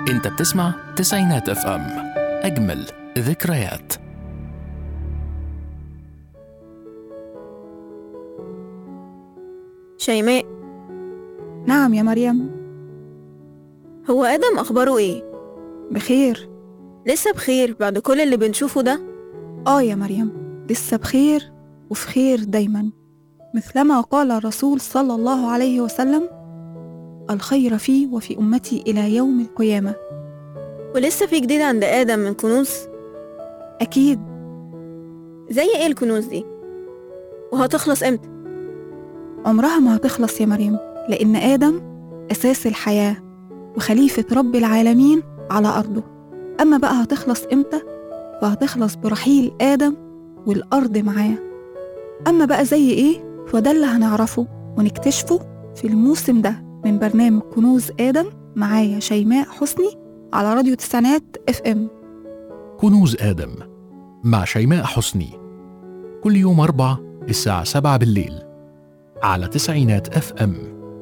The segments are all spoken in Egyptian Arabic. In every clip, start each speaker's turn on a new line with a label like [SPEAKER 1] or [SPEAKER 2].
[SPEAKER 1] انت بتسمع تسعينات اف ام اجمل ذكريات
[SPEAKER 2] شيماء
[SPEAKER 3] نعم يا مريم
[SPEAKER 2] هو آدم أخباره إيه؟
[SPEAKER 3] بخير
[SPEAKER 2] لسه بخير بعد كل اللي بنشوفه ده؟
[SPEAKER 3] آه يا مريم لسه بخير وفي خير دايما مثلما قال الرسول صلى الله عليه وسلم الخير في وفي أمتي إلى يوم القيامة
[SPEAKER 2] ولسه في جديد عند آدم من كنوز؟
[SPEAKER 3] أكيد
[SPEAKER 2] زي إيه الكنوز دي؟ وهتخلص إمتى؟
[SPEAKER 3] عمرها ما هتخلص يا مريم لأن آدم أساس الحياة وخليفة رب العالمين على أرضه أما بقى هتخلص إمتى؟ فهتخلص برحيل آدم والأرض معاه أما بقى زي إيه؟ فده اللي هنعرفه ونكتشفه في الموسم ده من برنامج كنوز آدم معايا شيماء حسني على راديو تسعينات اف ام
[SPEAKER 1] كنوز آدم مع شيماء حسني كل يوم أربع الساعة سبعة بالليل على تسعينات اف ام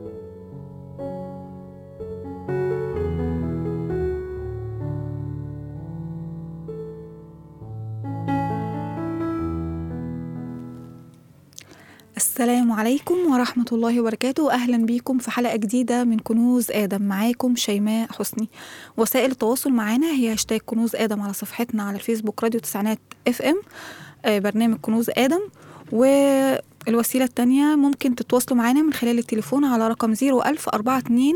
[SPEAKER 3] السلام عليكم ورحمة الله وبركاته أهلا بيكم في حلقة جديدة من كنوز آدم معاكم شيماء حسني وسائل التواصل معنا هي هاشتاج كنوز آدم على صفحتنا على الفيسبوك راديو تسعينات اف ام آه، برنامج كنوز آدم والوسيلة التانية ممكن تتواصلوا معانا من خلال التليفون على رقم 01042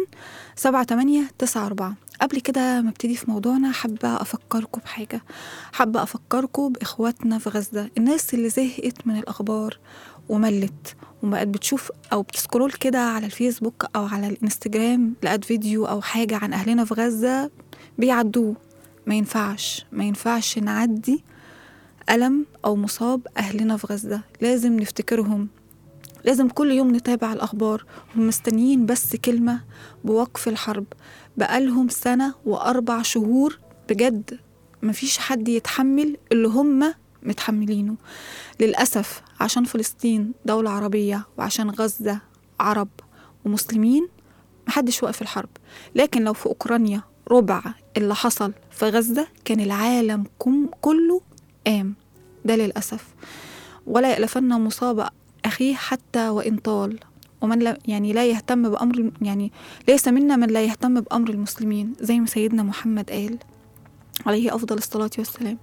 [SPEAKER 3] 7894 قبل كده ما ابتدي في موضوعنا حابة أفكركم بحاجة حابة أفكركم بإخواتنا في غزة الناس اللي زهقت من الأخبار وملت وبقت بتشوف او بتسكرول كده على الفيسبوك او على الانستجرام لقت فيديو او حاجه عن اهلنا في غزه بيعدوه ما ينفعش ما ينفعش نعدي ألم أو مصاب أهلنا في غزة لازم نفتكرهم لازم كل يوم نتابع الأخبار هم مستنيين بس كلمة بوقف الحرب بقالهم سنة وأربع شهور بجد مفيش حد يتحمل اللي هم متحملينه للأسف عشان فلسطين دولة عربية وعشان غزة عرب ومسلمين محدش وقف الحرب لكن لو في أوكرانيا ربع اللي حصل في غزة كان العالم كم كله قام ده للأسف ولا يألفن مصاب أخيه حتى وإن طال ومن لا يعني لا يهتم بأمر يعني ليس منا من لا يهتم بأمر المسلمين زي ما سيدنا محمد قال عليه أفضل الصلاة والسلام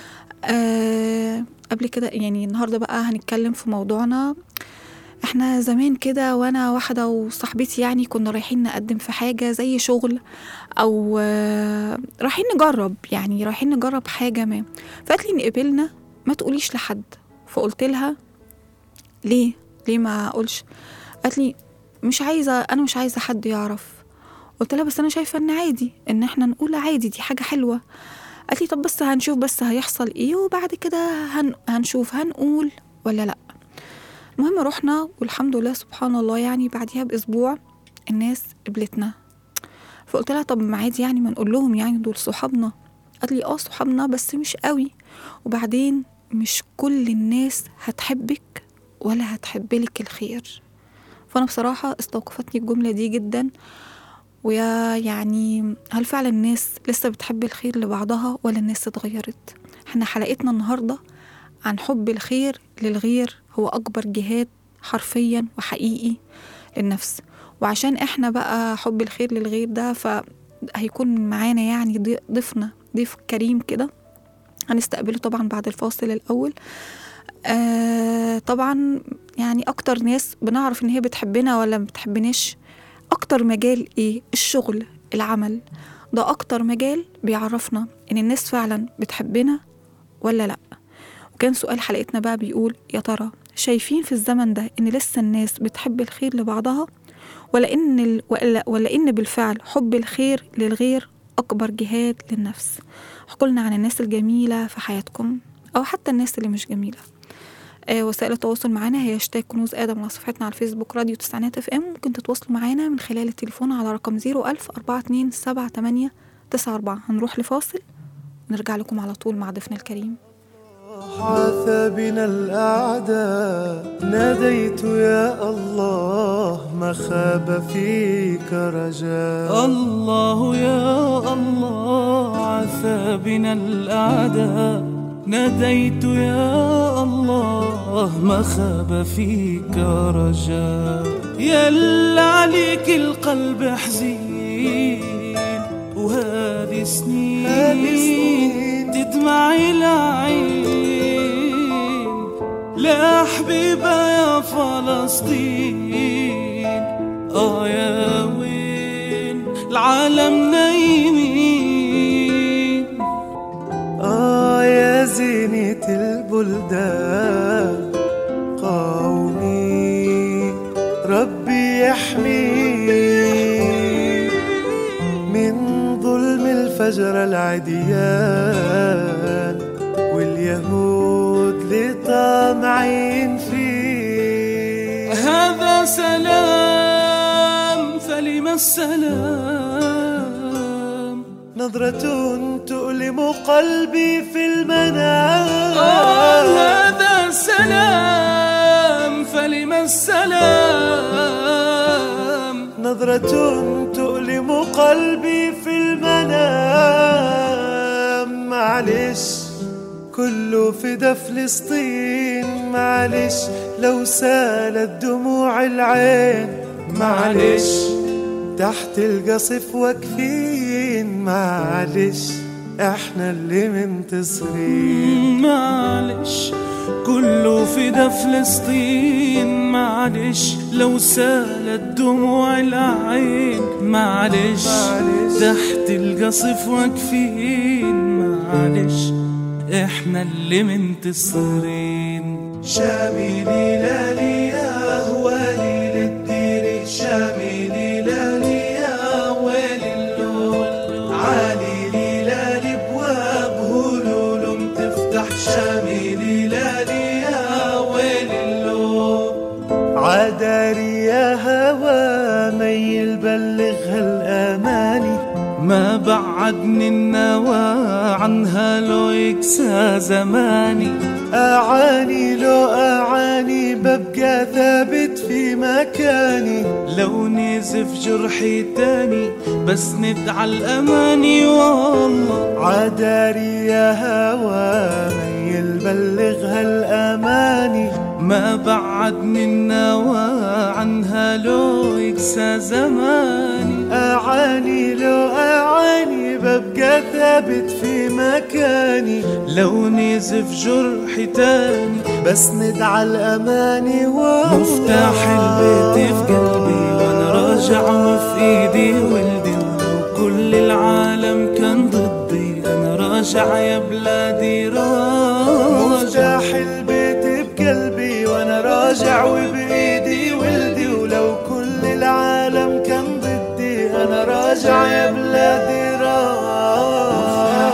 [SPEAKER 3] آه قبل كده يعني النهارده بقى هنتكلم في موضوعنا احنا زمان كده وانا واحده وصاحبتي يعني كنا رايحين نقدم في حاجه زي شغل او آه رايحين نجرب يعني رايحين نجرب حاجه ما فقالت لي نقبلنا ما تقوليش لحد فقلت لها ليه ليه ما اقولش قالت لي مش عايزه انا مش عايزه حد يعرف قلت لها بس انا شايفه ان عادي ان احنا نقول عادي دي حاجه حلوه قالت لي طب بس هنشوف بس هيحصل ايه وبعد كده هن هنشوف هنقول ولا لا المهم رحنا والحمد لله سبحان الله يعني بعديها باسبوع الناس قبلتنا فقلت لها طب ما عادي يعني ما نقول لهم يعني دول صحابنا قالت لي اه صحابنا بس مش قوي وبعدين مش كل الناس هتحبك ولا هتحبلك الخير فانا بصراحه استوقفتني الجمله دي جدا ويا يعني هل فعلا الناس لسه بتحب الخير لبعضها ولا الناس اتغيرت احنا حلقتنا النهارده عن حب الخير للغير هو اكبر جهاد حرفيا وحقيقي للنفس وعشان احنا بقى حب الخير للغير ده فهيكون معانا يعني ضي- ضيفنا ضيف كريم كده هنستقبله طبعا بعد الفاصل الاول آه طبعا يعني اكتر ناس بنعرف ان هي بتحبنا ولا ما بتحبناش اكتر مجال ايه الشغل العمل ده اكتر مجال بيعرفنا ان الناس فعلا بتحبنا ولا لا وكان سؤال حلقتنا بقى بيقول يا ترى شايفين في الزمن ده ان لسه الناس بتحب الخير لبعضها ولا ان ال... ولا... ولا ان بالفعل حب الخير للغير اكبر جهاد للنفس احكوا لنا عن الناس الجميله في حياتكم او حتى الناس اللي مش جميله آه، وسائل التواصل معنا هي هاشتاج كنوز آدم على صفحتنا على الفيسبوك راديو تسعينات اف ام ممكن تتواصلوا معانا من خلال التليفون على رقم 01000 42 78 94 هنروح لفاصل ونرجع لكم على طول مع ضيفنا الكريم
[SPEAKER 4] عاث بنا الأعداء ناديت يا الله ما خاب فيك رجاء
[SPEAKER 5] الله يا الله عثى بنا الأعداء ناديت يا الله ما خاب فيك رجاء يا اللي عليك القلب حزين وهذه سنين,
[SPEAKER 4] هذه سنين
[SPEAKER 5] تدمع العين لا حبيبة يا فلسطين آه يا وين العالم نايمين
[SPEAKER 4] آه يا زينة البلدان قومي ربي يحمي من ظلم الفجر العديان واليهود لطامعين فيه
[SPEAKER 5] هذا سلام فلم السلام
[SPEAKER 4] نظرة تؤلم قلبي في المنام
[SPEAKER 5] آه هذا سلام فلم السلام
[SPEAKER 4] نظرة تؤلم قلبي في المنام معلش كله فدا فلسطين معلش لو سالت دموع العين معلش تحت القصف واقفين معلش احنا اللي منتصرين
[SPEAKER 5] معلش كله فدا فلسطين معلش لو سالت دموع العين معلش
[SPEAKER 4] معلش.
[SPEAKER 5] تحت القصف واقفين معلش احنا اللي منتصرين
[SPEAKER 4] شاملي لالي يا هوالي للدير شاملي لالي يا ويلي اللول عالي لي لالي بواب هلول تفتح شاملي لالي يا ويلي اللول عداري يا هوا ميل بلغها الاماني
[SPEAKER 5] ما بعدني النوى عنها لو يكسى زماني
[SPEAKER 4] أعاني لو أعاني ببقى ثابت في مكاني
[SPEAKER 5] لو نزف جرحي تاني بس ندعى الأماني والله
[SPEAKER 4] عداري يا هوا ميل بلغها الأماني
[SPEAKER 5] ما بعدني النوى عنها لو يكسى زماني
[SPEAKER 4] أعاني لو أعاني ببقى ثابت في مكاني
[SPEAKER 5] لو نزف جرحي تاني
[SPEAKER 4] بس ندعى الأماني
[SPEAKER 5] مفتاح البيت في قلبي وانا راجع وفي ايدي ولدي ولو كل العالم كان ضدي انا راجع يا بلادي راجع
[SPEAKER 4] مفتاح البيت بقلبي وانا راجع وبايدي ولدي ولو كل العالم كان ضدي انا راجع يا بلادي راجع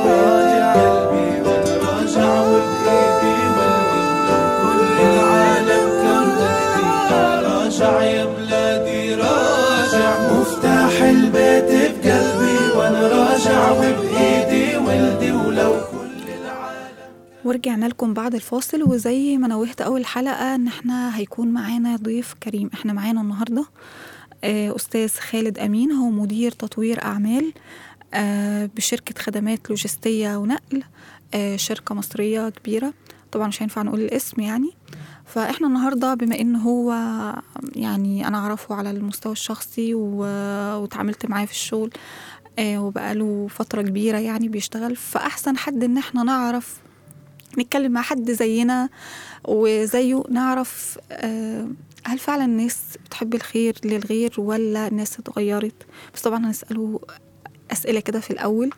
[SPEAKER 4] قلبي وانا راجع وبايدي ولدي ولو كل العالم كان ضدي انا راجع يا بلادي راجع مفتاح البيت بقلبي وانا راجع وبايدي ولدي ولو كل العالم
[SPEAKER 3] ورجعنا لكم بعد الفاصل وزي ما نوهت اول حلقه ان احنا هيكون معانا ضيف كريم احنا معانا النهارده آه، استاذ خالد امين هو مدير تطوير اعمال آه، بشركه خدمات لوجستيه ونقل آه، شركه مصريه كبيره طبعا مش هينفع نقول الاسم يعني فاحنا النهارده بما ان هو يعني انا اعرفه على المستوى الشخصي و- واتعاملت معاه في الشغل آه، وبقاله فتره كبيره يعني بيشتغل فاحسن حد ان احنا نعرف نتكلم مع حد زينا وزيه نعرف آه، هل فعلا الناس بتحب الخير للغير ولا الناس اتغيرت بس طبعا هنسأله أسئلة كده في الأول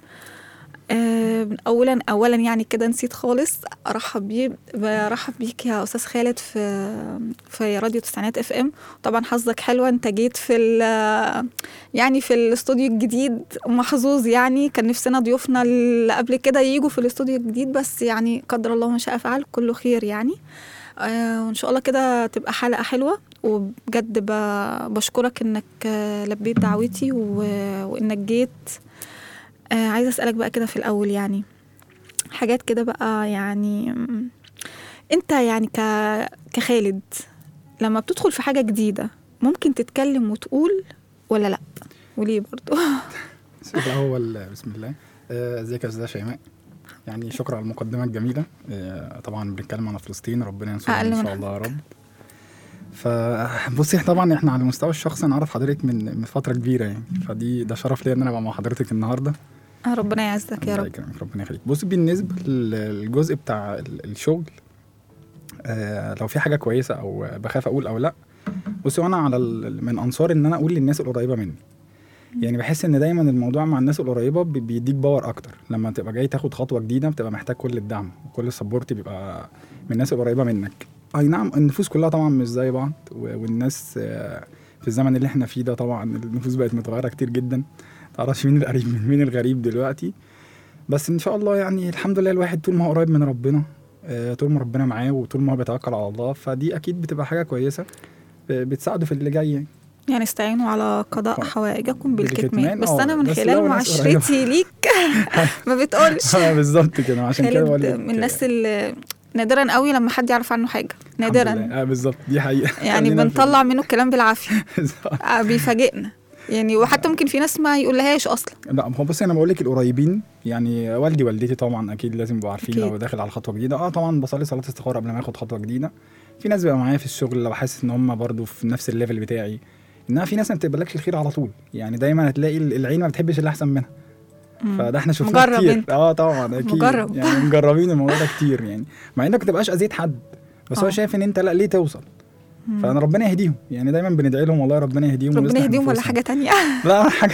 [SPEAKER 3] آه، اولا اولا يعني كده نسيت خالص ارحب بيه برحب بيك يا استاذ خالد في في راديو تسعينات اف ام طبعا حظك حلوه انت جيت في ال- يعني في الاستوديو الجديد محظوظ يعني كان نفسنا ضيوفنا اللي قبل كده يجوا في الاستوديو الجديد بس يعني قدر الله ما شاء فعل كله خير يعني آه، وان شاء الله كده تبقى حلقه حلوه وبجد ب- بشكرك انك آه، لبيت دعوتي و- وانك جيت آه، عايزه اسالك بقى كده في الاول يعني حاجات كده بقى يعني م، انت يعني ك... كخالد لما بتدخل في حاجة جديدة ممكن تتكلم وتقول ولا لا وليه برضو
[SPEAKER 6] بسم الله هو ال- بسم الله آه، ازيك يا استاذه شيماء يعني شكرا على المقدمه الجميله آه، طبعا بنتكلم على فلسطين ربنا ينصرهم
[SPEAKER 3] أقل
[SPEAKER 6] ان
[SPEAKER 3] من
[SPEAKER 6] شاء الله يا رب فبصي احنا طبعا احنا على المستوى الشخصي انا اعرف حضرتك من من فتره كبيره يعني فدي ده شرف ليا ان انا ابقى مع حضرتك النهارده
[SPEAKER 3] آه، ربنا يعزك يا
[SPEAKER 6] الله
[SPEAKER 3] رب
[SPEAKER 6] يكرمك ربنا يخليك بصي بالنسبه للجزء بتاع ال- الشغل آه لو في حاجه كويسه او بخاف اقول او لا بصي وانا على ال- من انصار ان انا اقول للناس القريبه مني يعني بحس ان دايما الموضوع مع الناس القريبه بي- بيديك باور اكتر لما تبقى جاي تاخد خطوه جديده بتبقى محتاج كل الدعم وكل السبورت بيبقى من الناس القريبه منك اي نعم النفوس كلها طبعا مش زي بعض و- والناس آه، في الزمن اللي احنا فيه ده طبعا النفوس بقت متغيره كتير جدا تعرفش مين القريب من مين الغريب دلوقتي بس ان شاء الله يعني الحمد لله الواحد طول ما هو قريب من ربنا آه، طول ما ربنا معاه وطول ما هو بيتوكل على الله فدي اكيد بتبقى حاجه كويسه آه، بتساعده في اللي جاي يعني.
[SPEAKER 3] يعني استعينوا على قضاء
[SPEAKER 6] آه.
[SPEAKER 3] حوائجكم بالكتمان
[SPEAKER 6] بالكتمان،
[SPEAKER 3] بس
[SPEAKER 6] آه،
[SPEAKER 3] انا من
[SPEAKER 6] بس
[SPEAKER 3] خلال
[SPEAKER 6] لو ناس قريبة.
[SPEAKER 3] معاشرتي ليك ما بتقولش
[SPEAKER 6] آه، بالظبط كده عشان كده بقول
[SPEAKER 3] خالد
[SPEAKER 6] لك
[SPEAKER 3] من الناس اللي نادرا قوي لما حد يعرف عنه حاجه
[SPEAKER 6] الحمد
[SPEAKER 3] نادرا
[SPEAKER 6] لله. اه بالظبط دي حقيقه
[SPEAKER 3] يعني
[SPEAKER 6] خلينا في-
[SPEAKER 3] بنطلع منه الكلام بالعافيه
[SPEAKER 6] بالظبط.
[SPEAKER 3] آه، بيفاجئنا يعني وحتى ممكن في ناس ما يقولهاش اصلا
[SPEAKER 6] لا هو بصي انا بقول لك القريبين يعني والدي والدتي طبعا اكيد لازم يبقوا عارفين
[SPEAKER 3] أكيد.
[SPEAKER 6] لو داخل على خطوه جديده اه طبعا بصلي صلاه استخاره قبل ما اخد خطوه جديده في ناس بيبقى معايا في الشغل لو حاسس ان هم برضو في نفس الليفل بتاعي انما في ناس ما بتقبلكش الخير على طول يعني دايما هتلاقي ال- العين ما بتحبش اللي احسن منها
[SPEAKER 3] مم.
[SPEAKER 6] فده احنا شفناه
[SPEAKER 3] مجرب
[SPEAKER 6] كتير
[SPEAKER 3] انت.
[SPEAKER 6] اه طبعا اكيد
[SPEAKER 3] مجرب.
[SPEAKER 6] يعني مجربين الموضوع ده كتير يعني مع انك ما تبقاش اذيت حد بس هو
[SPEAKER 3] آه.
[SPEAKER 6] شايف ان انت لا ليه توصل
[SPEAKER 3] مم.
[SPEAKER 6] فانا ربنا يهديهم يعني دايما بندعي لهم والله ربنا يهديهم
[SPEAKER 3] ربنا
[SPEAKER 6] ويصلح
[SPEAKER 3] يهديهم ولا
[SPEAKER 6] نفوسهم.
[SPEAKER 3] حاجه تانية
[SPEAKER 6] لا حاجه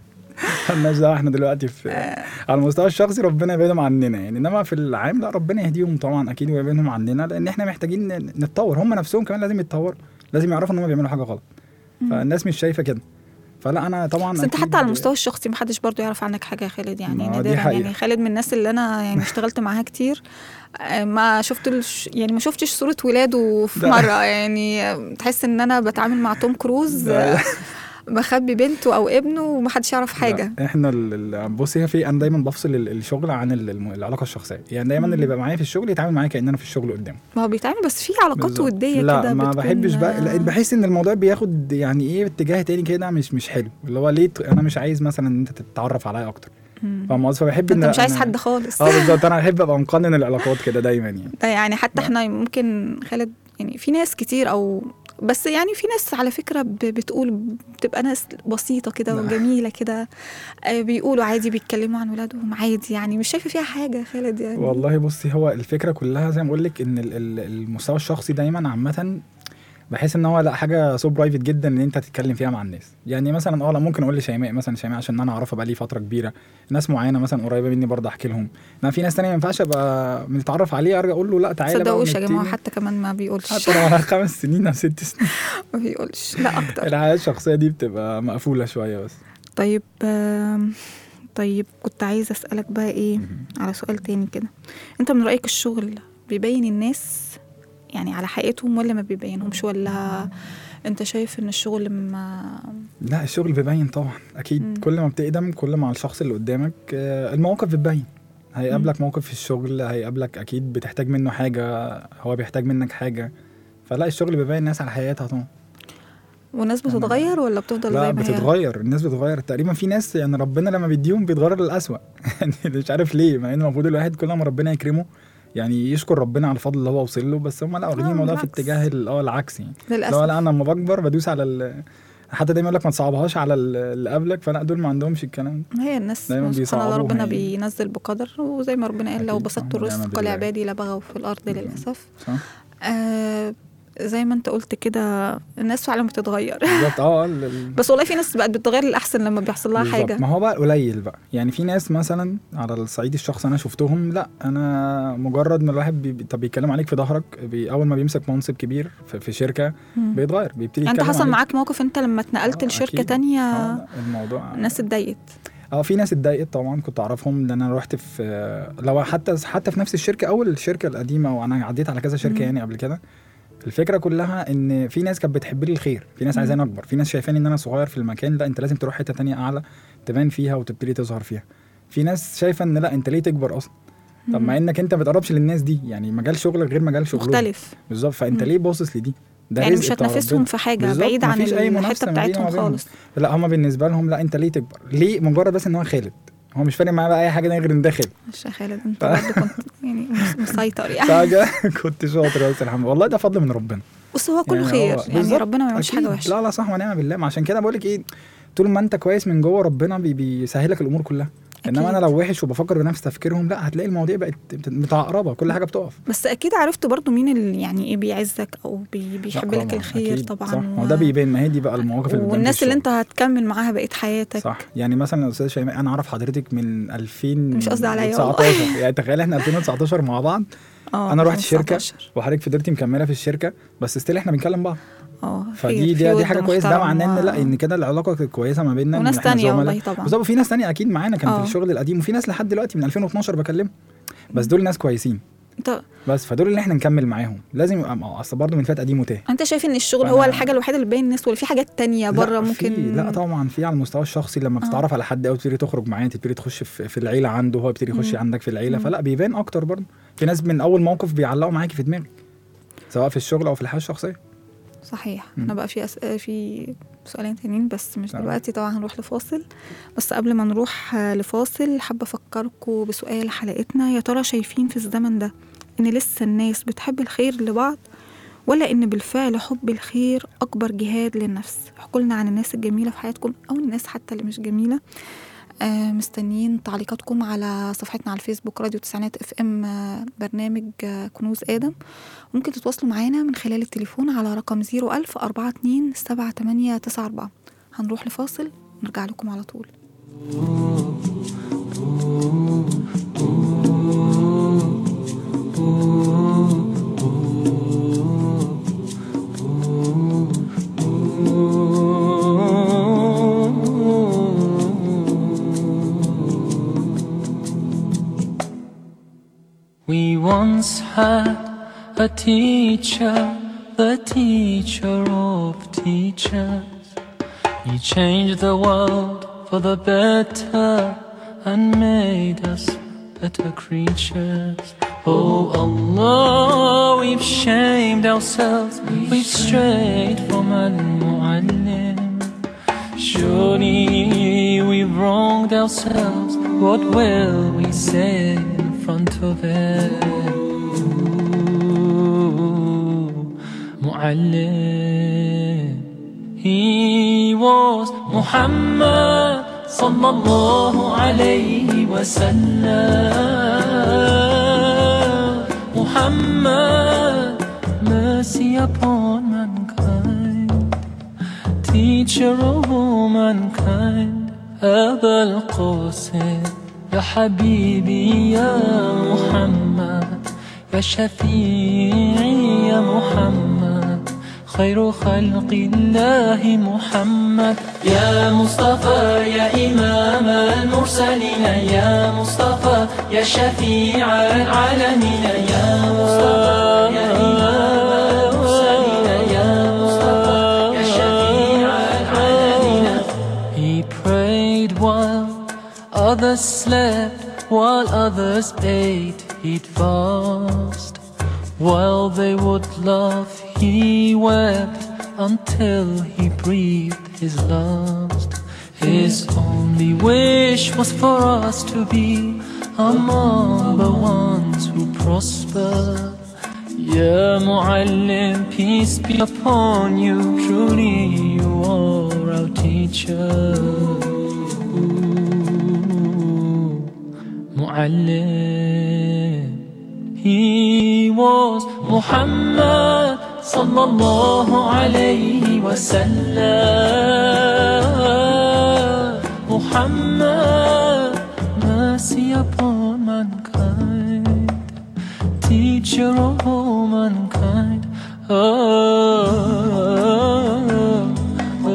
[SPEAKER 6] مالناش دعوه احنا دلوقتي في على المستوى الشخصي ربنا يبعدهم عننا يعني انما في العام لا ربنا يهديهم طبعا اكيد ويبعدهم عننا لان احنا محتاجين ن- نتطور هم نفسهم كمان لازم يتطوروا لازم يعرفوا ان هم بيعملوا حاجه غلط فالناس مش شايفه كده فلا انا طبعا
[SPEAKER 3] بس انت
[SPEAKER 6] أكيد-
[SPEAKER 3] حتى على المستوى الشخصي محدش برضو يعرف عنك حاجه يا خالد يعني
[SPEAKER 6] ما دي
[SPEAKER 3] نادرا
[SPEAKER 6] حقيقة.
[SPEAKER 3] يعني خالد من الناس اللي انا يعني اشتغلت معاها كتير آه، ما شفتش يعني ما شفتش صوره ولاده في
[SPEAKER 6] ده-
[SPEAKER 3] مره يعني آه، تحس ان انا بتعامل مع توم كروز
[SPEAKER 6] ده-
[SPEAKER 3] آه، بخبي بنته او ابنه ومحدش يعرف حاجه
[SPEAKER 6] لا، احنا ال- ال- بصي هي في انا دايما بفصل ال- الشغل عن ال- الم- العلاقه الشخصيه يعني دايما اللي يبقى معايا في الشغل يتعامل معايا كان انا في الشغل قدامه
[SPEAKER 3] ما هو بيتعامل بس في علاقات
[SPEAKER 6] بالظبط.
[SPEAKER 3] وديه
[SPEAKER 6] لا
[SPEAKER 3] كده
[SPEAKER 6] ما
[SPEAKER 3] بتكون،
[SPEAKER 6] بحبش بقى
[SPEAKER 3] آه،
[SPEAKER 6] لا، بحس ان الموضوع بياخد يعني ايه اتجاه تاني كده مش مش حلو اللي هو ليه ت- انا مش عايز مثلا ان انت تتعرف عليا اكتر
[SPEAKER 3] مم.
[SPEAKER 6] فاهم قصدي فبحب
[SPEAKER 3] انت
[SPEAKER 6] ان
[SPEAKER 3] مش عايز
[SPEAKER 6] أنا-
[SPEAKER 3] حد خالص
[SPEAKER 6] اه بالظبط انا بحب ابقى مقنن العلاقات كده دايما يعني
[SPEAKER 3] ده يعني حتى
[SPEAKER 6] لا.
[SPEAKER 3] احنا ممكن خالد يعني في ناس كتير او بس يعني في ناس على فكره ب- بتقول بتبقى ناس بسيطه كده
[SPEAKER 6] لا.
[SPEAKER 3] وجميله كده آه، بيقولوا عادي بيتكلموا عن ولادهم عادي يعني مش شايفه فيها حاجه يا خالد يعني
[SPEAKER 6] والله بصي هو الفكره كلها زي ما بقول لك ان ال- ال- المستوى الشخصي دايما عامه بحس ان هو لا حاجه سو برايفت جدا ان انت تتكلم فيها مع الناس يعني مثلا اه لا ممكن اقول لشيماء مثلا شيماء عشان انا اعرفها بقالي فتره كبيره ناس معينه مثلا قريبه مني برضه احكي لهم انما في ناس تانية ما ينفعش ابقى متعرف عليه ارجع اقول له لا تعالى بقى
[SPEAKER 3] تصدقوش يا جماعه
[SPEAKER 6] ونبتدي.
[SPEAKER 3] حتى كمان ما بيقولش
[SPEAKER 6] حتى لو على خمس سنين او ست سنين
[SPEAKER 3] ما بيقولش لا اكتر
[SPEAKER 6] الحياه الشخصيه دي بتبقى مقفوله شويه بس
[SPEAKER 3] طيب آم، طيب كنت عايزه اسالك بقى ايه على سؤال تاني كده انت من رايك الشغل بيبين الناس يعني على حقيقتهم ولا ما بيبينهمش ولا انت شايف ان الشغل ما
[SPEAKER 6] لا الشغل بيبين طبعا اكيد
[SPEAKER 3] مم.
[SPEAKER 6] كل ما بتقدم كل ما الشخص اللي قدامك آه، المواقف بتبين هيقابلك موقف في الشغل هيقابلك اكيد بتحتاج منه حاجه هو بيحتاج منك حاجه فلا الشغل بيبين الناس على حياتها طبعا
[SPEAKER 3] والناس
[SPEAKER 6] أنا-
[SPEAKER 3] بتتغير ولا بتفضل
[SPEAKER 6] لا
[SPEAKER 3] زي ما هي
[SPEAKER 6] بتتغير الناس بتتغير تقريبا في ناس يعني ربنا لما بيديهم بيتغير للأسوأ يعني مش عارف ليه مع ان المفروض الواحد كل ما ربنا يكرمه يعني يشكر ربنا على الفضل اللي هو وصل له بس هم لا واخدين
[SPEAKER 3] آه،
[SPEAKER 6] الموضوع في
[SPEAKER 3] بالعكس.
[SPEAKER 6] اتجاه ال- اه العكس يعني اللي هو
[SPEAKER 3] للاسف
[SPEAKER 6] لا انا لما بكبر بدوس على ال... حتى دايما يقول لك ما تصعبهاش على ال- اللي قبلك فلا دول ما عندهمش الكلام ده
[SPEAKER 3] هي الناس
[SPEAKER 6] دايماً
[SPEAKER 3] سبحان الله
[SPEAKER 6] بيصعبوها
[SPEAKER 3] ربنا
[SPEAKER 6] يعني.
[SPEAKER 3] بينزل بقدر وزي ما ربنا قال لو
[SPEAKER 6] أكيد،
[SPEAKER 3] بسطت
[SPEAKER 6] آه، ونعم
[SPEAKER 3] الرزق
[SPEAKER 6] بالله.
[SPEAKER 3] لعبادي لبغوا في الارض
[SPEAKER 6] بالظبط.
[SPEAKER 3] للاسف
[SPEAKER 6] صح
[SPEAKER 3] آه زي ما انت قلت كده الناس فعلا بتتغير
[SPEAKER 6] بالظبط اه ال- ال-
[SPEAKER 3] بس والله في ناس بقت بتتغير للاحسن لما بيحصل لها
[SPEAKER 6] بالظبط.
[SPEAKER 3] حاجه
[SPEAKER 6] ما هو بقى قليل بقى يعني في ناس مثلا على الصعيد الشخصي انا شفتهم لا انا مجرد ما الواحد بي... طب بيتكلم عليك في ظهرك بي... اول ما بيمسك منصب كبير في, في شركه
[SPEAKER 3] مم.
[SPEAKER 6] بيتغير بيبتدي
[SPEAKER 3] انت
[SPEAKER 6] يتكلم
[SPEAKER 3] حصل
[SPEAKER 6] عليك.
[SPEAKER 3] معاك موقف انت لما اتنقلت
[SPEAKER 6] آه،
[SPEAKER 3] لشركه
[SPEAKER 6] أكيد.
[SPEAKER 3] تانية
[SPEAKER 6] آه، لا، الموضوع
[SPEAKER 3] الناس اتضايقت
[SPEAKER 6] اه في ناس اتضايقت طبعا كنت اعرفهم لان انا رحت في لو حتى حتى في نفس الشركه اول الشركه القديمه وانا عديت على كذا شركه
[SPEAKER 3] مم.
[SPEAKER 6] يعني قبل كده الفكره كلها ان في ناس كانت بتحب لي الخير في ناس
[SPEAKER 3] مم.
[SPEAKER 6] عايزاني اكبر في ناس شايفاني ان انا صغير في المكان لا انت لازم تروح حته تانية اعلى تبان فيها وتبتدي تظهر فيها في ناس شايفه ان لا انت ليه تكبر اصلا طب مع انك انت ما بتقربش للناس دي يعني مجال شغلك غير مجال شغلهم
[SPEAKER 3] مختلف
[SPEAKER 6] بالظبط فانت
[SPEAKER 3] مم.
[SPEAKER 6] ليه باصص لدي ده
[SPEAKER 3] يعني
[SPEAKER 6] رزق
[SPEAKER 3] مش
[SPEAKER 6] بتاع
[SPEAKER 3] هتنافسهم
[SPEAKER 6] ربنا.
[SPEAKER 3] في حاجه
[SPEAKER 6] بالظبط،
[SPEAKER 3] بعيد عن
[SPEAKER 6] مفيش أي منافسة
[SPEAKER 3] الحته
[SPEAKER 6] ما بيني
[SPEAKER 3] بتاعتهم
[SPEAKER 6] وما بينهم.
[SPEAKER 3] خالص
[SPEAKER 6] لا هما بالنسبه لهم لا انت ليه تكبر ليه مجرد بس ان هو خالد هو مش فارق معاه بقى اي حاجه تانية غير ان ده خالد
[SPEAKER 3] مش يا خالد انت برضه كنت يعني مس- مسيطر يعني
[SPEAKER 6] حاجه كنت شاطر بس الحمد لله والله ده فضل من ربنا
[SPEAKER 3] بص هو كله
[SPEAKER 6] يعني
[SPEAKER 3] خير
[SPEAKER 6] هو-
[SPEAKER 3] يعني
[SPEAKER 6] بالظبط،
[SPEAKER 3] ربنا ما يعملش
[SPEAKER 6] أكيد.
[SPEAKER 3] حاجه وحشه
[SPEAKER 6] لا لا صح ونعم بالله ما عشان كده بقول لك ايه طول ما انت كويس من جوه ربنا بي بيسهل لك الامور كلها انما
[SPEAKER 3] أكيد.
[SPEAKER 6] انا لو وحش وبفكر بنفس تفكيرهم لا هتلاقي المواضيع بقت متعقربه كل حاجه بتقف
[SPEAKER 3] بس اكيد عرفت برضو مين اللي يعني ايه بيعزك او بي بيحب
[SPEAKER 6] لا
[SPEAKER 3] لك
[SPEAKER 6] طبعاً،
[SPEAKER 3] الخير
[SPEAKER 6] أكيد،
[SPEAKER 3] طبعا
[SPEAKER 6] صح
[SPEAKER 3] و-
[SPEAKER 6] ما هو ده بيبان ما هي دي بقى المواقف اللي بتبان في
[SPEAKER 3] والناس اللي
[SPEAKER 6] الشغل.
[SPEAKER 3] انت هتكمل معاها بقيه حياتك
[SPEAKER 6] صح يعني مثلا استاذ شيماء انا اعرف حضرتك من 2000
[SPEAKER 3] مش قصدي عليا والله.
[SPEAKER 6] 19 يعني تخيل احنا 2019 مع بعض
[SPEAKER 3] اه
[SPEAKER 6] انا رحت شركه
[SPEAKER 3] 2019.
[SPEAKER 6] وحضرتك فضلتي مكمله في الشركه بس ستيل احنا بنكلم بعض
[SPEAKER 3] اه
[SPEAKER 6] فدي
[SPEAKER 3] خير،
[SPEAKER 6] دي,
[SPEAKER 3] في
[SPEAKER 6] دي
[SPEAKER 3] ود
[SPEAKER 6] حاجه كويسه ده
[SPEAKER 3] محترم
[SPEAKER 6] معناه ان
[SPEAKER 3] و-
[SPEAKER 6] لا ان كده العلاقه كانت كويسه ما بيننا إن
[SPEAKER 3] وناس
[SPEAKER 6] إحنا
[SPEAKER 3] تانية
[SPEAKER 6] زملاء.
[SPEAKER 3] والله طبعا.
[SPEAKER 6] بالظبط وفي ناس تانية اكيد معانا كان
[SPEAKER 3] آه.
[SPEAKER 6] في الشغل القديم وفي ناس لحد دلوقتي من 2012 بكلمهم بس دول ناس كويسين
[SPEAKER 3] انت
[SPEAKER 6] بس فدول اللي احنا نكمل معاهم لازم يبقى ما هو اصل برضه من فات قديم وتاه
[SPEAKER 3] انت شايف ان الشغل
[SPEAKER 6] فأنا-
[SPEAKER 3] هو الحاجه الوحيده اللي بين الناس ولا في حاجات تانية بره
[SPEAKER 6] لا،
[SPEAKER 3] ممكن
[SPEAKER 6] في لا طبعا في على المستوى الشخصي لما بتتعرف على حد قوي تبتدي تخرج معاه تبتدي تخش في, في العيله عنده هو يبتدي يخش
[SPEAKER 3] مم.
[SPEAKER 6] عندك في العيله
[SPEAKER 3] مم.
[SPEAKER 6] فلا بيبان اكتر برضه في ناس من اول موقف بيعلقوا معاكي في دماغك سواء في الشغل او في الحياه الشخصيه
[SPEAKER 3] صحيح
[SPEAKER 6] مم.
[SPEAKER 3] انا بقى في أس... في سؤالين تانيين بس مش
[SPEAKER 6] تمام.
[SPEAKER 3] دلوقتي طبعا هنروح لفاصل بس قبل ما نروح آه، لفاصل حابه افكركم بسؤال حلقتنا يا ترى شايفين في الزمن ده ان لسه الناس بتحب الخير لبعض ولا ان بالفعل حب الخير اكبر جهاد للنفس احكوا لنا عن الناس الجميله في حياتكم او الناس حتى اللي مش جميله آه مستنيين تعليقاتكم على صفحتنا على الفيسبوك راديو تسعينات اف ام آه برنامج آه كنوز ادم ممكن تتواصلوا معانا من خلال التليفون على رقم 01000 42 7894 هنروح لفاصل نرجع لكم على طول
[SPEAKER 5] We once had a teacher, the teacher of teachers. He changed the world for the better and made us better creatures. Oh Allah, we've shamed ourselves, we've strayed from Al-Mu'allim. Surely we've wronged ourselves. What will we say in front of it? Ooh, Mu'allim. He was Muhammad sallallahu alayhi wa sallam. Muhammad, mercy upon mankind teacher of all mankind أبا القاسم يا حبيبي يا محمد يا شفيعي يا محمد خير خلق الله محمد يا مصطفى يا إمام المرسلين يا مصطفى يا شفيع العالمين يا مصطفى يا إمام المرسلين يا مصطفى يا شفيع العالمين He prayed while others slept, while others ate, he'd fast. While they would laugh, he wept until he breathed his last. His only wish was for us to be among the ones who prosper. Ya Mu'allim, peace be upon you. Truly, you are our teacher. Ooh, Mu'allim. He was Muhammad sallallahu alayhi wa sallam. Muhammad, mercy upon mankind teacher of all mankind. Oh, oh,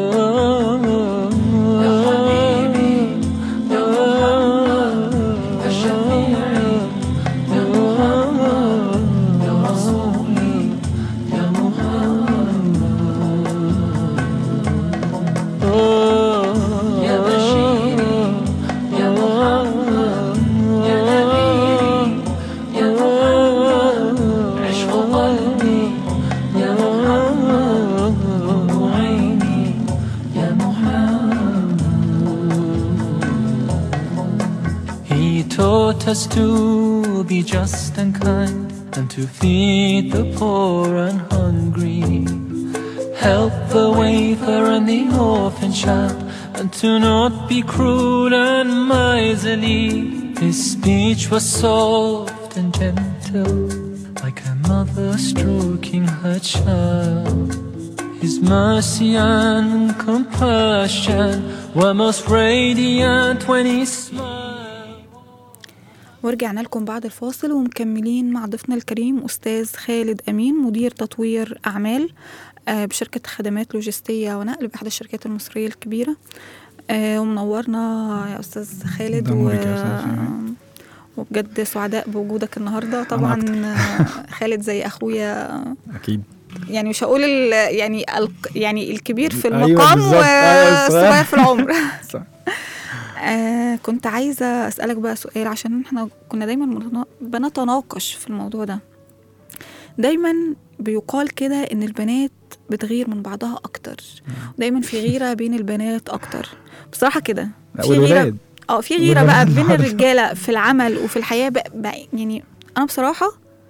[SPEAKER 5] يا حبيبي يا محمد يا شفيعي يا محمد يا رسولي يا محمد يا بشيري يا محمد يا نبيي
[SPEAKER 7] taught us to be just and kind and to feed the poor and hungry. Help the wafer and the orphan child and to not be cruel and miserly. His speech was soft and gentle, like a mother stroking her child. His mercy and compassion were most radiant when he smiled.
[SPEAKER 3] ورجعنا لكم بعد الفاصل ومكملين مع ضيفنا الكريم أستاذ خالد أمين مدير تطوير أعمال آه، بشركة خدمات لوجستية ونقل بإحدى الشركات المصرية الكبيرة آه، ومنورنا يا أستاذ خالد
[SPEAKER 6] ده
[SPEAKER 3] و...
[SPEAKER 6] نورك يا أستاذ شيماء.
[SPEAKER 3] وبجد سعداء بوجودك النهارده طبعا آه، خالد زي اخويا
[SPEAKER 6] اكيد
[SPEAKER 3] يعني مش هقول ال- يعني ال- يعني الكبير في
[SPEAKER 6] أيوة
[SPEAKER 3] المقام
[SPEAKER 6] بالظبط. أيوة،
[SPEAKER 3] والصغير
[SPEAKER 6] الصغير.
[SPEAKER 3] في العمر
[SPEAKER 6] صح.
[SPEAKER 3] آه كنت عايزة أسألك بقى سؤال عشان احنا كنا دايما متنا- بنتناقش في الموضوع ده دايما بيقال كده إن البنات بتغير من بعضها أكتر دايما في غيرة بين البنات أكتر بصراحة كده
[SPEAKER 6] لا،
[SPEAKER 3] في غيرة
[SPEAKER 6] والولاد
[SPEAKER 3] اه في غيرة بقى
[SPEAKER 6] والبنات
[SPEAKER 3] بين
[SPEAKER 6] برضه.
[SPEAKER 3] الرجالة في العمل وفي الحياة بقى بقى يعني أنا بصراحة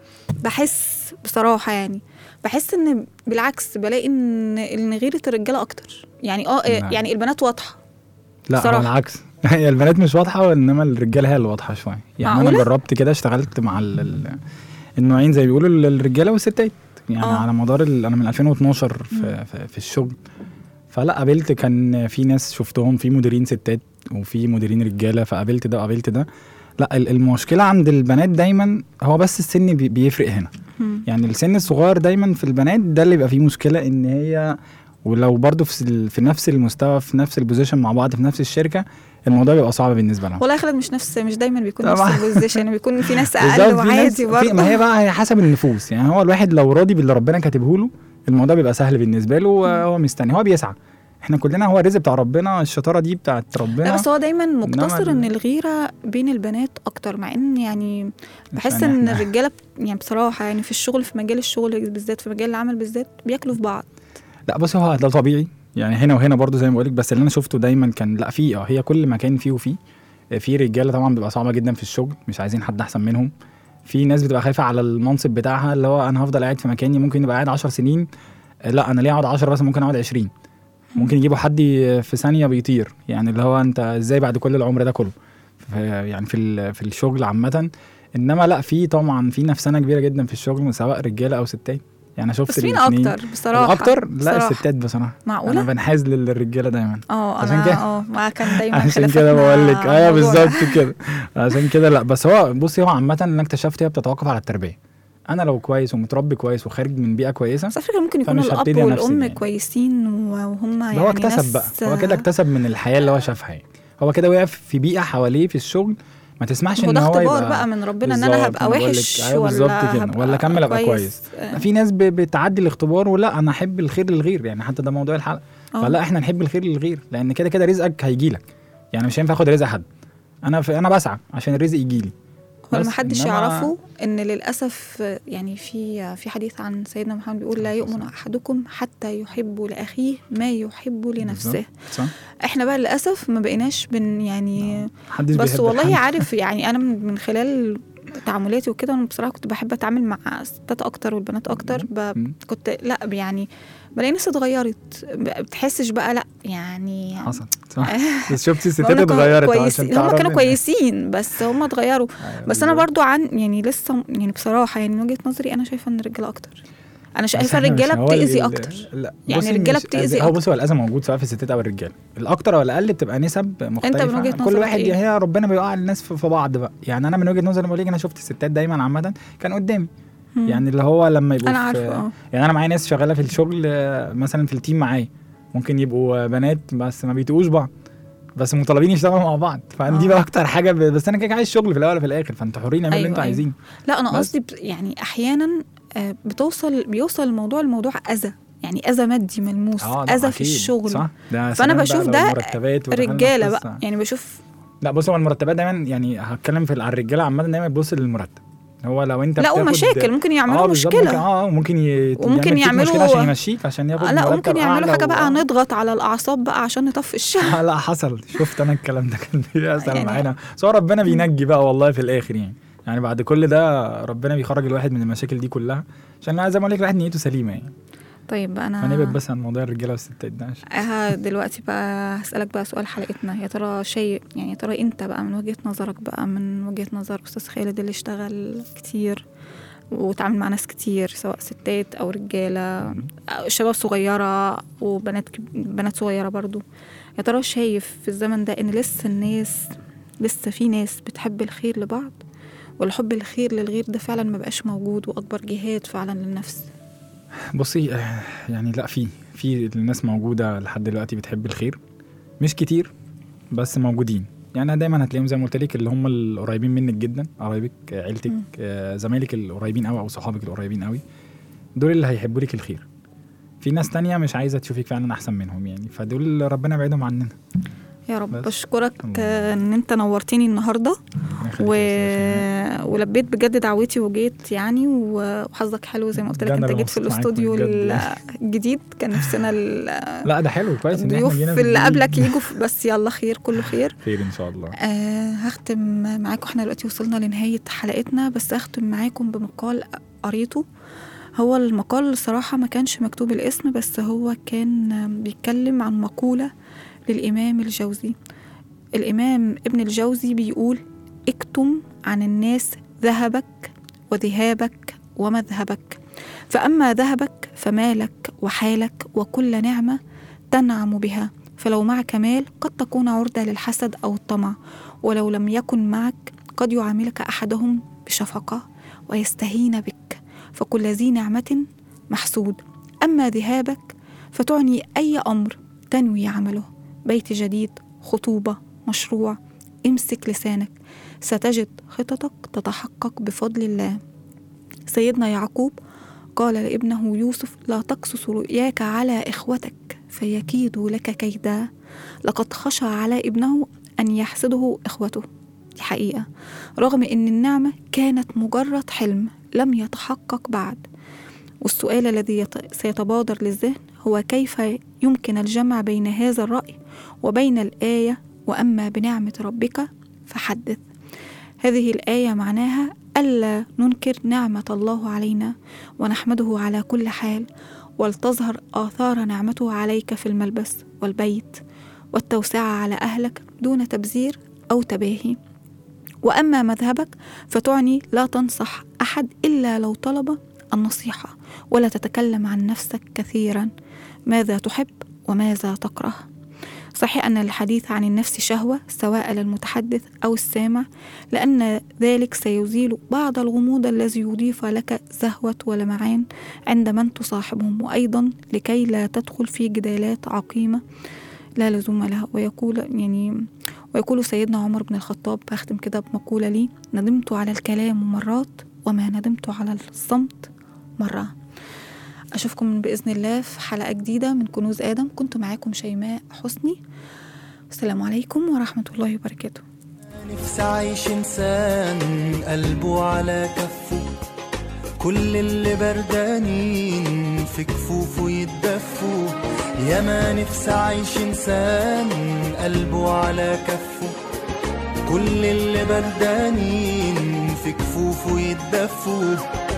[SPEAKER 3] بحس بصراحة يعني بحس ان بالعكس بلاقي ان ان غيرة الرجالة اكتر يعني اه
[SPEAKER 6] لا.
[SPEAKER 3] يعني البنات واضحة
[SPEAKER 6] لا هو
[SPEAKER 3] بصراحة.
[SPEAKER 6] العكس هي البنات مش واضحه انما الرجاله هي اللي واضحه شويه يعني
[SPEAKER 3] معقولة؟
[SPEAKER 6] انا جربت كده اشتغلت مع ال... ال... النوعين زي ما بيقولوا ال- الرجاله والستات يعني
[SPEAKER 3] آه.
[SPEAKER 6] على مدار ال... انا من 2012 في, في, في الشغل فلا قابلت كان في ناس شفتهم في مديرين ستات وفي مديرين رجاله فقابلت ده وقابلت ده لا ال- المشكله عند البنات دايما هو بس السن بي- بيفرق هنا
[SPEAKER 3] مم.
[SPEAKER 6] يعني السن الصغير دايما في البنات ده اللي بيبقى فيه مشكله ان هي ولو برضو في, ال- في نفس المستوى في نفس البوزيشن مع بعض في نفس الشركه الموضوع بيبقى صعب بالنسبه لهم
[SPEAKER 3] والله يا خالد مش نفس مش دايما بيكون نفس
[SPEAKER 6] طبعا.
[SPEAKER 3] البوزيشن بيكون في ناس
[SPEAKER 6] بالظبط،
[SPEAKER 3] اقل
[SPEAKER 6] في ناس-
[SPEAKER 3] وعادي
[SPEAKER 6] في-
[SPEAKER 3] برضه
[SPEAKER 6] ما هي بقى هي حسب النفوس يعني هو الواحد لو راضي باللي ربنا كاتبه له الموضوع بيبقى سهل بالنسبه له وهو مستني هو بيسعى احنا كلنا هو الرزق بتاع ربنا الشطاره دي بتاعت ربنا
[SPEAKER 3] لا بس هو دايما مقتصر
[SPEAKER 6] ال-
[SPEAKER 3] ان الغيره بين البنات اكتر مع ان يعني بحس
[SPEAKER 6] يعني
[SPEAKER 3] ان
[SPEAKER 6] إحنا-
[SPEAKER 3] الرجاله بت- يعني بصراحه يعني في الشغل في مجال الشغل بالذات في مجال العمل بالذات بياكلوا في بعض
[SPEAKER 6] لا بص هو ده طبيعي يعني هنا وهنا برضو زي ما بقولك بس اللي انا شفته دايما كان لا في اه هي كل مكان فيه وفيه في رجاله طبعا بيبقى صعبه جدا في الشغل مش عايزين حد احسن منهم في ناس بتبقى خايفه على المنصب بتاعها اللي هو انا هفضل قاعد في مكاني ممكن يبقى قاعد 10 سنين لا انا ليه اقعد 10 بس ممكن اقعد 20 ممكن يجيبوا حد في ثانيه بيطير يعني اللي هو انت ازاي بعد كل العمر ده كله في يعني في ال- في الشغل عامه انما لا في طبعا في نفسنه كبيره جدا في الشغل سواء رجاله او ستات يعني شفت
[SPEAKER 3] بس مين
[SPEAKER 6] الاتنين.
[SPEAKER 3] اكتر بصراحه
[SPEAKER 6] اكتر لا
[SPEAKER 3] بصراحة.
[SPEAKER 6] الستات بصراحه
[SPEAKER 3] معقولة؟
[SPEAKER 6] انا بنحاز للرجاله دايما
[SPEAKER 3] اه
[SPEAKER 6] عشان
[SPEAKER 3] انا
[SPEAKER 6] كده-
[SPEAKER 3] اه ما كان دايما
[SPEAKER 6] عشان
[SPEAKER 3] خلافاتنا
[SPEAKER 6] كده بقول لك
[SPEAKER 3] على
[SPEAKER 6] ايوه
[SPEAKER 3] الموضوع ده.
[SPEAKER 6] بالظبط كده عشان كده لا بس هو بصي هو عامه اللي انا اكتشفت هي بتتوقف على التربيه انا لو كويس ومتربي كويس وخارج من بيئه كويسه
[SPEAKER 3] بس على فكره ممكن يكون
[SPEAKER 6] فمش
[SPEAKER 3] الاب
[SPEAKER 6] هبتدي أنفسي
[SPEAKER 3] والام
[SPEAKER 6] يعني.
[SPEAKER 3] كويسين وهم يعني
[SPEAKER 6] ده هو اكتسب
[SPEAKER 3] ناس
[SPEAKER 6] بقى هو كده اكتسب من الحياه اللي هو شافها يعني هو كده وقع في بيئه حواليه في الشغل ما تسمحش
[SPEAKER 3] هو
[SPEAKER 6] ان
[SPEAKER 3] ده
[SPEAKER 6] هو
[SPEAKER 3] اختبار
[SPEAKER 6] يبقى
[SPEAKER 3] بقى من ربنا ان انا
[SPEAKER 6] بالظبط،
[SPEAKER 3] هبقى
[SPEAKER 6] أنا بقول لك،
[SPEAKER 3] وحش
[SPEAKER 6] أيوة بالظبط
[SPEAKER 3] ولا
[SPEAKER 6] كده،
[SPEAKER 3] هبقى
[SPEAKER 6] ولا أكمل أبقى كويس.
[SPEAKER 3] آه.
[SPEAKER 6] في ناس ب- بتعدي الاختبار ولا انا احب الخير للغير يعني حتى ده موضوع الحلقه
[SPEAKER 3] آه.
[SPEAKER 6] فلا احنا نحب الخير للغير لان كده كده رزقك هيجي لك يعني مش هينفع اخد رزق حد انا في انا بسعى عشان الرزق يجي لي
[SPEAKER 3] هو
[SPEAKER 6] بس
[SPEAKER 3] اللي محدش
[SPEAKER 6] إنما-
[SPEAKER 3] يعرفه ان للاسف يعني في في حديث عن سيدنا محمد بيقول لا يؤمن احدكم حتى يحب لاخيه ما يحب لنفسه
[SPEAKER 6] بالظبط، صح
[SPEAKER 3] احنا بقى للاسف ما بقيناش بن يعني
[SPEAKER 6] محدش
[SPEAKER 3] بس
[SPEAKER 6] بيحب
[SPEAKER 3] والله
[SPEAKER 6] الحد.
[SPEAKER 3] عارف يعني انا من من خلال تعاملاتي وكده انا بصراحه كنت بحب اتعامل مع الستات اكتر والبنات اكتر ب...
[SPEAKER 6] مم.
[SPEAKER 3] كنت لا يعني بلاقي ناس اتغيرت ب- بتحسش بقى لا يعني
[SPEAKER 6] حصل صح بس شفتي الستات
[SPEAKER 3] هم كانوا
[SPEAKER 6] اتغيرت
[SPEAKER 3] كويسين
[SPEAKER 6] عشان
[SPEAKER 3] هم كانوا
[SPEAKER 6] تعرفي إن-
[SPEAKER 3] كويسين بس هم اتغيروا
[SPEAKER 6] أيوة
[SPEAKER 3] بس انا
[SPEAKER 6] بالظبط.
[SPEAKER 3] برضو عن يعني لسه يعني بصراحه يعني من وجهه نظري انا شايفه ان الرجاله اكتر انا
[SPEAKER 6] بس
[SPEAKER 3] شايفه
[SPEAKER 6] إحنا مش-
[SPEAKER 3] الرجاله
[SPEAKER 6] هو ال-
[SPEAKER 3] بتاذي
[SPEAKER 6] ال-
[SPEAKER 3] اكتر
[SPEAKER 6] لا
[SPEAKER 3] يعني
[SPEAKER 6] بصي
[SPEAKER 3] الرجالة
[SPEAKER 6] مش
[SPEAKER 3] بتأذي
[SPEAKER 6] أذى- هو
[SPEAKER 3] أكتر.
[SPEAKER 6] بصي هو الاذى موجود سواء في الستات او الرجاله الاكتر او الاقل بتبقى نسب مختلفه
[SPEAKER 3] من وجهة
[SPEAKER 6] كل
[SPEAKER 3] نظرك
[SPEAKER 6] واحد
[SPEAKER 3] إيه؟
[SPEAKER 6] هي ربنا بيوقع الناس في في بعض بقى يعني انا من وجهه نظري بقول لك انا شفت الستات دايما عامه كان قدامي
[SPEAKER 3] مم.
[SPEAKER 6] يعني اللي هو لما يبقوا
[SPEAKER 3] انا
[SPEAKER 6] في-
[SPEAKER 3] عارفه اه
[SPEAKER 6] يعني انا معايا ناس شغاله في الشغل آه، مثلا في التيم معايا ممكن يبقوا بنات بس ما بيتقوش بعض بس مطالبين يشتغلوا مع بعض فدي
[SPEAKER 3] آه.
[SPEAKER 6] بقى اكتر حاجه ب... بس انا كده عايز شغل في الاول وفي الاخر فانتوا حرين اعملوا اللي
[SPEAKER 3] أيوة،
[SPEAKER 6] انتوا
[SPEAKER 3] أيوة.
[SPEAKER 6] عايزينه
[SPEAKER 3] لا انا
[SPEAKER 6] بس.
[SPEAKER 3] قصدي ب- يعني احيانا آه، بتوصل بيوصل الموضوع لموضوع اذى يعني اذى مادي ملموس
[SPEAKER 6] اه لا،
[SPEAKER 3] اذى في
[SPEAKER 6] أكيد،
[SPEAKER 3] الشغل
[SPEAKER 6] صح ده
[SPEAKER 3] فانا
[SPEAKER 6] سلام بقى
[SPEAKER 3] بشوف
[SPEAKER 6] لو
[SPEAKER 3] ده
[SPEAKER 6] المرتبات ودخلنا في
[SPEAKER 3] رجاله
[SPEAKER 6] قصة.
[SPEAKER 3] بقى يعني بشوف
[SPEAKER 6] لا بص هو المرتبات دايما يعني هتكلم في على الرجاله عامه دايما بتبص للمرتب هو لو انت
[SPEAKER 3] لا
[SPEAKER 6] بتاخد-
[SPEAKER 3] ومشاكل ممكن
[SPEAKER 6] اه
[SPEAKER 3] يعملوا
[SPEAKER 6] بالظبط،
[SPEAKER 3] مشكله
[SPEAKER 6] ممكن اه وممكن ي...
[SPEAKER 3] وممكن
[SPEAKER 6] يعمل فيك
[SPEAKER 3] يعملوا-
[SPEAKER 6] مشكله عشان يمشيك عشان ياخد
[SPEAKER 3] آه، لا
[SPEAKER 6] مرتب
[SPEAKER 3] ممكن يعملوا
[SPEAKER 6] أعلى
[SPEAKER 3] حاجه بقى
[SPEAKER 6] و-
[SPEAKER 3] نضغط على الاعصاب بقى عشان نطفش
[SPEAKER 6] آه، لا حصل شفت انا الكلام ده كان بيحصل
[SPEAKER 3] يعني-
[SPEAKER 6] معانا بس هو ربنا بينجي بقى والله في الاخر يعني يعني بعد كل ده ربنا بيخرج الواحد من المشاكل دي كلها عشان زي ما قلت لك الواحد نيته سليمه يعني
[SPEAKER 3] طيب انا
[SPEAKER 6] فنبعد بس عن موضوع الرجاله والستات ده عشان
[SPEAKER 3] آه دلوقتي بقى هسألك بقى سؤال حلقتنا يا ترى شيء يعني يا ترى انت بقى من وجهة نظرك بقى من وجهة نظر استاذ خالد اللي اشتغل كتير وتعامل مع ناس كتير سواء ستات او رجالة أو شباب صغيرة وبنات كب- بنات صغيرة برضو يا ترى شايف في الزمن ده ان لسه الناس لسه في ناس بتحب الخير لبعض ولا حب الخير للغير ده فعلا ما بقاش موجود واكبر جهاد فعلا للنفس
[SPEAKER 6] بصي آه، يعني لا في في الناس موجوده لحد دلوقتي بتحب الخير مش كتير بس موجودين يعني دايما هتلاقيهم زي ما قلت لك اللي هم القريبين منك جدا قرايبك آه، عيلتك
[SPEAKER 3] مم.
[SPEAKER 6] آه، زمايلك القريبين قوي او صحابك القريبين قوي دول اللي هيحبوا لك الخير في ناس تانية مش عايزة تشوفك فعلا أحسن منهم يعني فدول ربنا يبعدهم عننا
[SPEAKER 3] يا رب
[SPEAKER 6] بس.
[SPEAKER 3] بشكرك
[SPEAKER 6] الله.
[SPEAKER 3] آه، ان انت نورتني النهارده
[SPEAKER 6] ربنا يخليك
[SPEAKER 3] و...
[SPEAKER 6] يا أستاذ
[SPEAKER 3] ولبيت بجد دعوتي وجيت يعني و- وحظك حلو زي ما قلت لك
[SPEAKER 6] ده أنا
[SPEAKER 3] انت
[SPEAKER 6] اللي
[SPEAKER 3] جيت في
[SPEAKER 6] مبسوط معاك
[SPEAKER 3] الاستوديو
[SPEAKER 6] بجد
[SPEAKER 3] ال-
[SPEAKER 6] يعني.
[SPEAKER 3] الجديد كان نفسنا
[SPEAKER 6] شيماء. لا ده حلو كويس إن احنا
[SPEAKER 3] الضيوف
[SPEAKER 6] جينا في
[SPEAKER 3] اللي
[SPEAKER 6] الجديد.
[SPEAKER 3] قبلك يجوا في- بس يلا خير كله خير
[SPEAKER 6] خير إن شاء الله
[SPEAKER 3] آه هختم معاكم احنا دلوقتي وصلنا لنهاية حلقتنا بس هختم معاكم بمقال قريته هو المقال صراحة ما كانش مكتوب الاسم بس هو كان بيتكلم عن مقولة للإمام الجوزي الإمام ابن الجوزي بيقول اكتم عن الناس ذهبك وذهابك ومذهبك فأما ذهبك فمالك وحالك وكل نعمة تنعم بها فلو معك مال قد تكون عرضة للحسد أو الطمع ولو لم يكن معك قد يعاملك أحدهم بشفقة ويستهين بك فكل ذي نعمة محسود أما ذهابك فتعني أي أمر تنوي عمله بيت جديد خطوبة مشروع امسك لسانك ستجد خططك تتحقق بفضل الله سيدنا يعقوب قال لابنه يوسف لا تقصص رؤياك على إخوتك فيكيدوا لك كيدا لقد خشى على ابنه أن يحسده إخوته دي حقيقة رغم أن النعمة كانت مجرد حلم لم يتحقق بعد والسؤال الذي يت- سيتبادر للذهن هو كيف يمكن الجمع بين هذا الرأي وبين الآية وأما بنعمة ربك فحدث هذه الآية معناها ألا ننكر نعمة الله علينا ونحمده على كل حال ولتظهر آثار نعمته عليك في الملبس والبيت والتوسعة على أهلك دون تبذير أو تباهي وأما مذهبك فتعني لا تنصح أحد إلا لو طلب النصيحة ولا تتكلم عن نفسك كثيرا ماذا تحب وماذا تكره صحيح أن الحديث عن النفس شهوة سواء للمتحدث أو السامع لأن ذلك سيزيل بعض الغموض الذي يضيف لك زهوة ولمعان عند من تصاحبهم وأيضا لكي لا تدخل في جدالات عقيمة لا لزوم لها ويقول يعني ويقول سيدنا عمر بن الخطاب بختم كده بمقولة لي ندمت على الكلام مرات وما ندمت على الصمت مرة أشوفكم بإذن الله في حلقة جديدة من كنوز آدم كنت معاكم شيماء حسني السلام عليكم ورحمة الله وبركاته
[SPEAKER 4] نفسي أعيش إنسان قلبه على كفه كل اللي بردانين في كفوفه يتدفوا يا ما نفسي أعيش إنسان قلبه على كفه كل اللي بردانين في كفوفه يتدفوا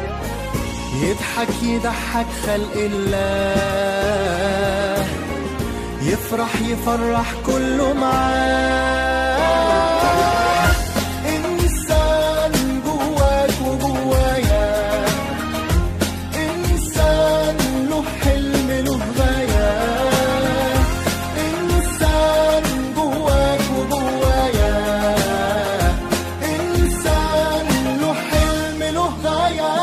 [SPEAKER 4] يضحك يضحك خلق الله يفرح يفرح كله معاه إنسان جواك وجوايا إنسان له حلم له غاية إنسان جواك وجوايا إنسان له حلم له غاية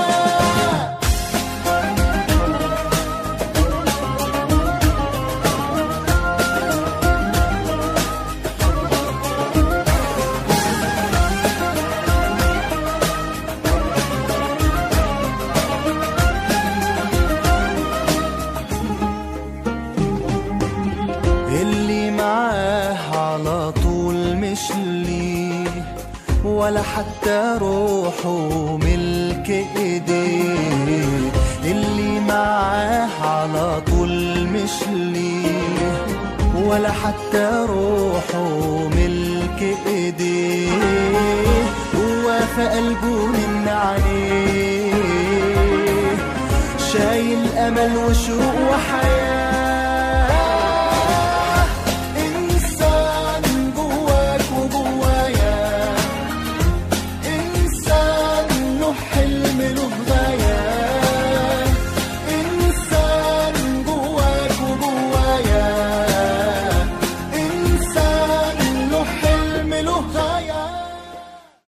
[SPEAKER 4] اللي معاه على طول مش ليه ولا حتى روحه ملك ايديه اللي معاه على طول مش ليه ولا حتى روحه ملك ايديه هو في قلبه من عليه شايل امل وشوق وحياه